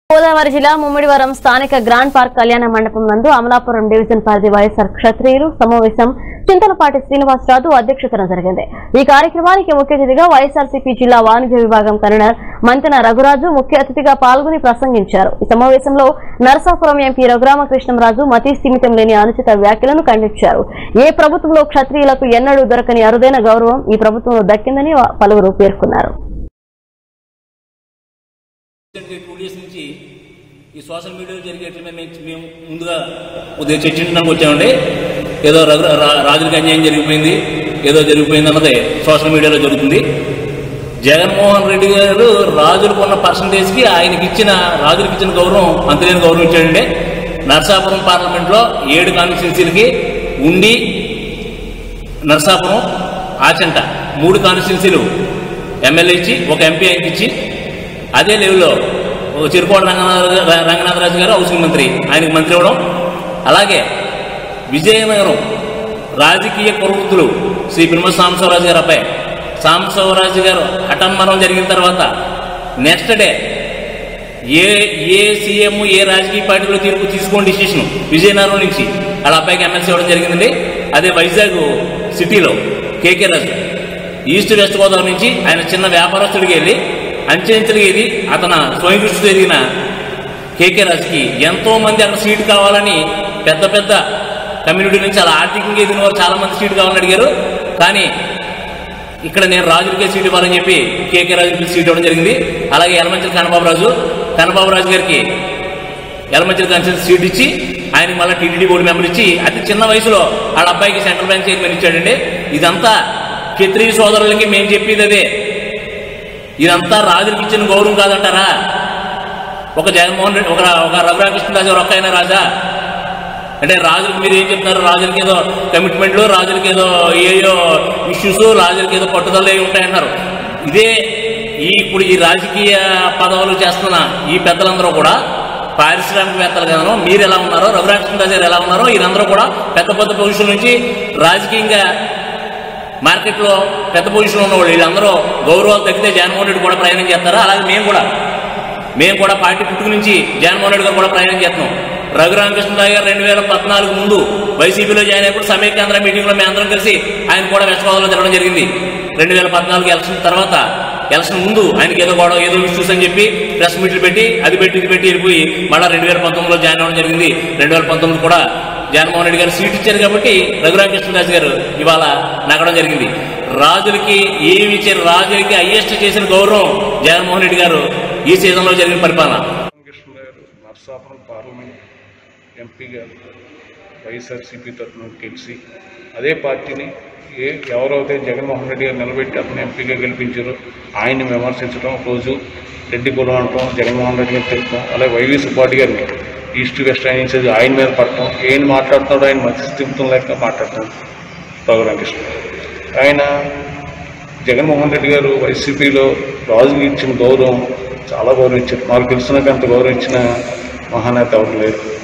గోదావరి జిల్లా ముమ్మిడివరం స్థానిక grand park కళ్యాణ మండపం నందు అమలాపురం డివిజన్ పరిధి వైఎస్ఆర్ క్షత్రియులు సమావేశం చింతలపాటి శ్రీనివాసరాజు అధ్యక్షతన జరిగింది ఈ కార్యక్రమానికి ముఖ్య అతిథిగా వైఎస్ఆర్సీపీ జిల్లా వాణిజ్య విభాగం కన్వీనర్ మంతెన రఘురాజు ముఖ్య అతిథిగా పాల్గొని ప్రసంగించారు ఈ సమావేశంలో నరసాపురం ఎంపీ రఘురామకృష్ణంరాజు మతి స్థిమితం లేని అనుచిత వ్యాఖ్యలను ఖండించారు ఏ ప్రభుత్వంలో క్షత్రియులకు ఎన్నడూ దొరకని అరుదైన గౌరవం ఈ ప్రభుత్వంలో దక్కిందని పలువురు పేర్కొన్నారు రీసెంట్గా టూ డేస్ నుంచి ఈ సోషల్ మీడియాలో జరిగేట్లు మేము మేము ముందుగా కొద్దిగా చర్చించడానికి వచ్చామండి ఏదో రఘు రా- రాజులకి అన్యాయం జరిగిపోయింది ఏదో జరిగిపోయింది అన్నది సోషల్ మీడియాలో జరుగుతుంది జగన్మోహన్ రెడ్డి గారు రాజులకు ఉన్న పర్సంటేజ్కి ఆయనకి ఇచ్చిన రాజులకు ఇచ్చిన గౌరవం అంతలేని గౌరవం ఇచ్చాడండి నరసాపురం పార్లమెంట్లో ఏడు కాన్స్టిట్యున్సీలకి ఉండి నరసాపురం ఆచంట మూడు కాన్స్టిట్యున్సీలు ఎమ్మెల్యే ఇచ్చి ఒక ఎంపీ ఆయనకి ఇచ్చి అదే లెవెల్లో ఒక చిరుకోట రంగనాథ రంగనాథరాజు గారు హౌసింగ్ మంత్రి ఆయనకు మంత్రి ఇవ్వడం అలాగే విజయనగరం రాజకీయ ప్రవృత్తులు శ్రీ పినమ సాంబశివరాజు గారు అబ్బాయి సాంబశివరాజు గారు హఠన్మరణం జరిగిన తర్వాత నెక్స్ట్ డే ఏ ఏ సీఎం ఏ రాజకీయ పార్టీలో తీర్పు తీసుకోండి డిసిషన్ విజయనగరం నుంచి వాళ్ళ అబ్బాయికి ఎమ్మెల్సీ ఇవ్వడం జరిగిందండి అదే వైజాగ్ సిటీలో KK Raju east west Godavari నుంచి ఆయన చిన్న వ్యాపారస్తుడికి వెళ్ళి అంచెంచెలుగా ఇది అతను స్వయం కృషి జరిగిన కేకే రాజుకి ఎంతో మంది అక్కడ సీటు కావాలని పెద్ద పెద్ద కమ్యూనిటీ నుంచి అలా ఆర్థికంగా ఎదిగిన వారు చాలా మంది సీటు కావాలని అడిగారు కానీ ఇక్కడ నేను రాజులకే సీట్ ఇవ్వాలని చెప్పి కేకే రాజుకి సీట్ ఇవ్వడం జరిగింది అలాగే యలమంచిల కన్నబాబు రాజు కన్నబాబు రాజు గారికి యలమంచిల కన్సల్ సీట్ ఇచ్చి ఆయనకి మళ్ళీ టీటీడీ బోర్డు మెంబర్ ఇచ్చి అతి చిన్న వయసులో వాళ్ళ అబ్బాయికి సెంట్రల్ బ్యాంక్ చైర్మన్ ఇచ్చాడండి ఇదంతా క్షత్రియ సోదరులకి మేము చెప్పేది అదే ఇదంతా రాజులకి ఇచ్చిన గౌరవం కాదంటారా ఒక జగన్మోహన్ రెడ్డి ఒక ఒక రఘురామకృష్ణరాజు గారు ఒక్క ఆయన రాజా అంటే రాజులకు మీరు ఏం చెప్తున్నారు రాజులకి ఏదో కమిట్మెంట్లు రాజులకి ఏదో ఏయో ఇష్యూస్ రాజులకి ఏదో పట్టుదల ఏవి ఉంటాయన్నారు ఇదే ఈ ఇప్పుడు ఈ రాజకీయ పదవులు చేస్తున్న ఈ పెద్దలందరూ కూడా పారిశ్రామికవేత్తలు గాను మీరు ఎలా ఉన్నారో రఘురామకృష్ణరాజు గారు ఎలా ఉన్నారో వీరందరూ కూడా పెద్ద పెద్ద పొజిషన్ నుంచి రాజకీయంగా మార్కెట్లో పెద్ద పొజిషన్లో ఉన్న వాళ్ళు వీళ్ళందరూ గౌరవాలు తగ్గితే జగన్మోహన్ రెడ్డి కూడా ప్రయాణం చేస్తారా అలాగే మేము కూడా మేము కూడా పార్టీ పుట్టుక నుంచి జగన్మోహన్ రెడ్డి గారు కూడా ప్రయాణం చేస్తున్నాం రఘురామకృష్ణరావు గారు రెండు వేల పద్నాలుగు ముందు వైసీపీలో జాయిన్ అయినప్పుడు సమైక్యాంధ్ర మీటింగ్లో మేము అందరం కలిసి ఆయన కూడా వెస్ట్గోదావరిలో జరగడం జరిగింది రెండు వేల పద్నాలుగు ఎలక్షన్ తర్వాత ఎలక్షన్ ముందు ఆయనకి ఏదో గొడవ ఏదో ఇష్యూస్ అని చెప్పి ప్రెస్ మీట్లు పెట్టి అది పెట్టి ఇది పెట్టి వెళ్ళిపోయి మళ్ళీ రెండు వేల పంతొమ్మిదిలో జాయిన్ అవ్వడం జరిగింది రెండు వేల పంతొమ్మిది కూడా జగన్మోహన్ రెడ్డి గారు సీట్ ఇచ్చారు కాబట్టి రఘురామకృష్ణరాజు గారు ఇవాళ నగడం జరిగింది రాజులకి ఏమి ఇచ్చారు రాజులకి హయ్యెస్ట్ చేసిన గౌరవం జగన్మోహన్ రెడ్డి గారు ఈ సీజన్లో జరిగిన పరిపాలన కృష్ణ గారు నర్సాపురం పార్లమెంట్ ఎంపీ గారు వైఎస్ఆర్సీపీ తరఫున గెలిచి అదే పార్టీని ఏ ఎవరైతే జగన్మోహన్ రెడ్డి గారు నిలబెట్టి అతను ఎంపీగా గెలిపించారో ఆయన్ని విమర్శించడం రోజు రెడ్డి కులం అనటం జగన్మోహన్ రెడ్డి గారు తెలుపడం అలాగే వైవి సుబ్బాటి గారిని ఈస్ట్ వెస్ట్ ఆయన ఆయన మీద పడటం ఏం మాట్లాడుతున్నాడో ఆయన మంచి స్థిమితం లేక మాట్లాడుతున్నాడు రఘురామకృష్ణ ఆయన జగన్మోహన్ రెడ్డి గారు వైసీపీలో రాజుకి ఇచ్చిన గౌరవం చాలా గౌరవం ఇచ్చారు మాకు తెలిసినాక అంత గౌరవం ఇచ్చిన మహానేత ఎవరు లేరు